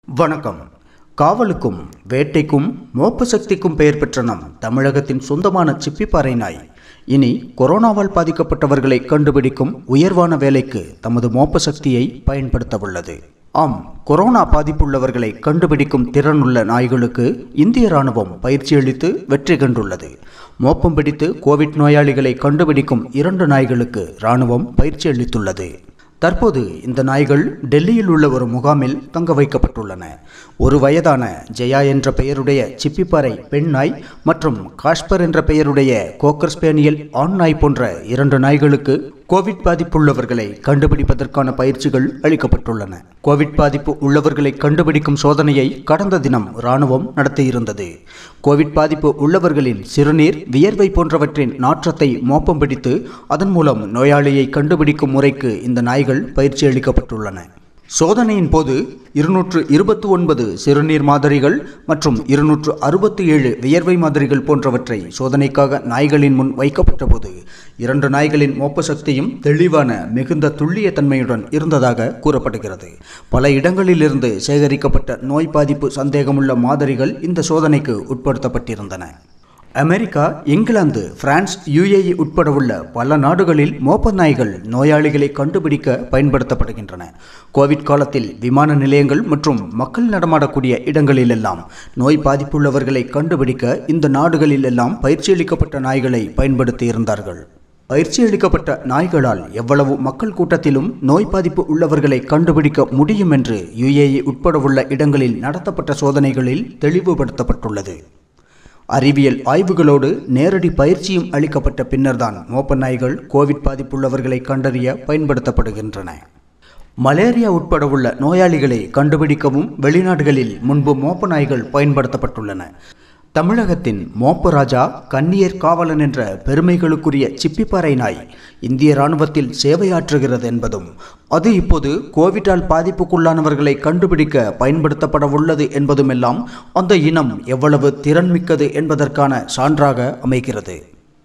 வணக்கம் காவலுக்கும் வேட்டைக்கும் மோப்ப சக்திக்கும் பெயர் பெற்ற நம் தமிழகத்தின் சொந்தமான சிப்பிப்பாறை நாய் இனி கொரோனாவால் பாதிக்கப்பட்டவர்களை கண்டுபிடிக்கும் உயர்வான வேலைக்கு தமது மோப்ப சக்தியை பயன்படுத்த உள்ளது ஆம் கொரோனா பாதிப்புள்ளவர்களை கண்டுபிடிக்கும் திறனுள்ள நாய்களுக்கு இந்திய ராணுவம் பயிற்சியளித்து வெற்றி கண்டுள்ளது மோப்பம் பிடித்து கோவிட் நோயாளிகளை கண்டுபிடிக்கும் இரண்டு நாய்களுக்கு ராணுவம் பயிற்சி அளித்துள்ளது தற்போது இந்த நாய்கள் டெல்லியில் உள்ள ஒரு முகாமில் தங்க வைக்கப்பட்டுள்ளன ஒரு வயதான ஜெயா என்ற பெயருடைய சிப்பிப்பாறை பெண் நாய் மற்றும் காஷ்பர் என்ற பெயருடைய கோக்கர் ஸ்பேனியல் ஆண் நாய் போன்ற இரண்டு நாய்களுக்கு கோவிட் பாதிப்புள்ளவர்களை கண்டுபிடிப்பதற்கான பயிற்சிகள் அளிக்கப்பட்டுள்ளன கோவிட் பாதிப்பு உள்ளவர்களை கண்டுபிடிக்கும் சோதனையை கடந்த தினம் ராணுவம் நடத்தியிருந்தது கோவிட் பாதிப்பு உள்ளவர்களின் சிறுநீர் வியர்வை போன்றவற்றின் நாற்றத்தை மோப்பம் பிடித்து அதன் மூலம் நோயாளியை கண்டுபிடிக்கும் முறைக்கு இந்த நாய்கள் பயிற்சி அளிக்கப்பட்டுள்ளன சோதனையின் போது இருநூற்று இருபத்தி ஒன்பது சிறுநீர் மாதிரிகள் மற்றும் இருநூற்று அறுபத்தி ஏழு வியர்வை மாதிரிகள் போன்றவற்றை சோதனைக்காக நாய்களின் முன் வைக்கப்பட்ட போது இரண்டு நாய்களின் மோப்ப சக்தியும் தெளிவான மிகுந்த துல்லிய தன்மையுடன் இருந்ததாக கூறப்படுகிறது பல இடங்களிலிருந்து சேகரிக்கப்பட்ட நோய் பாதிப்பு சந்தேகமுள்ள மாதிரிகள் இந்த சோதனைக்கு உட்படுத்தப்பட்டிருந்தன அமெரிக்கா இங்கிலாந்து பிரான்ஸ் யுஏஇ உட்பட உள்ள பல நாடுகளில் மோப்ப நாய்கள் நோயாளிகளை கண்டுபிடிக்க பயன்படுத்தப்படுகின்றன கோவிட் காலத்தில் விமான நிலையங்கள் மற்றும் மக்கள் நடமாடக்கூடிய இடங்களிலெல்லாம் நோய் பாதிப்புள்ளவர்களை கண்டுபிடிக்க இந்த நாடுகளில் எல்லாம் பயிற்சியளிக்கப்பட்ட நாய்களை பயன்படுத்தி இருந்தார்கள் பயிற்சி அளிக்கப்பட்ட நாய்களால் எவ்வளவு மக்கள் கூட்டத்திலும் நோய் பாதிப்பு உள்ளவர்களை கண்டுபிடிக்க முடியும் என்று யுஏஇ உட்பட உள்ள இடங்களில் நடத்தப்பட்ட சோதனைகளில் தெளிவுபடுத்தப்பட்டுள்ளது அறிவியல் ஆய்வுகளோடு நேரடி பயிற்சியும் அளிக்கப்பட்ட பின்னர்தான் மோப்ப நாய்கள் கோவிட் பாதிப்புள்ளவர்களை கண்டறிய பயன்படுத்தப்படுகின்றன மலேரியா உட்பட உள்ள நோயாளிகளை கண்டுபிடிக்கவும் வெளிநாடுகளில் முன்பு மோப்ப நாய்கள் பயன்படுத்தப்பட்டுள்ளன தமிழகத்தின் மோப்ப ராஜா கன்னியர் காவலன் என்ற பெருமைகளுக்குரிய சிப்பிப்பாறை நாய் இந்திய இராணுவத்தில் சேவையாற்றுகிறது என்பதும் அது இப்போது கோவிட்டால் பாதிப்புக்குள்ளானவர்களை கண்டுபிடிக்க பயன்படுத்தப்பட உள்ளது என்பதுமெல்லாம் அந்த இனம் எவ்வளவு திறன்மிக்கது என்பதற்கான சான்றாக அமைகிறது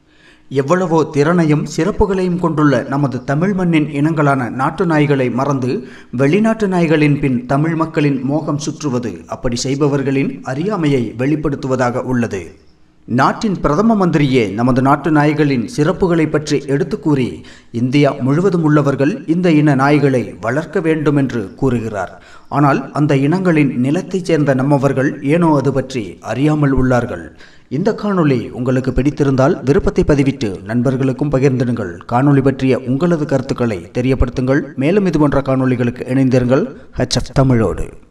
எவ்வளவோ திறனையும் சிறப்புகளையும் கொண்டுள்ள நமது தமிழ் மண்ணின் இனங்களான நாட்டு நாய்களை மறந்து வெளிநாட்டு நாய்களின் பின் தமிழ் மக்களின் மோகம் சுற்றுவது அப்படி செய்பவர்களின் அறியாமையை வெளிப்படுத்துவதாக உள்ளது நாட்டின் பிரதம மந்திரியே நமது நாட்டு நாய்களின் சிறப்புகளை பற்றி எடுத்து கூறி இந்தியா முழுவதும் உள்ளவர்கள் இந்த இன நாய்களை வளர்க்க வேண்டும் என்று கூறுகிறார் ஆனால் அந்த இனங்களின் நிலத்தைச் சேர்ந்த நம்மவர்கள் ஏனோ அது பற்றி அறியாமல் உள்ளார்கள் இந்த காணொளி உங்களுக்கு பிடித்திருந்தால் விருப்பத்தை பதிவிட்டு நண்பர்களுக்கும் பகிர்ந்திடுங்கள் காணொளி பற்றிய உங்களது கருத்துக்களை தெரியப்படுத்துங்கள் மேலும் இது போன்ற காணொளிகளுக்கு இணைந்திருங்கள் ஹச்எஃப் தமிழோடு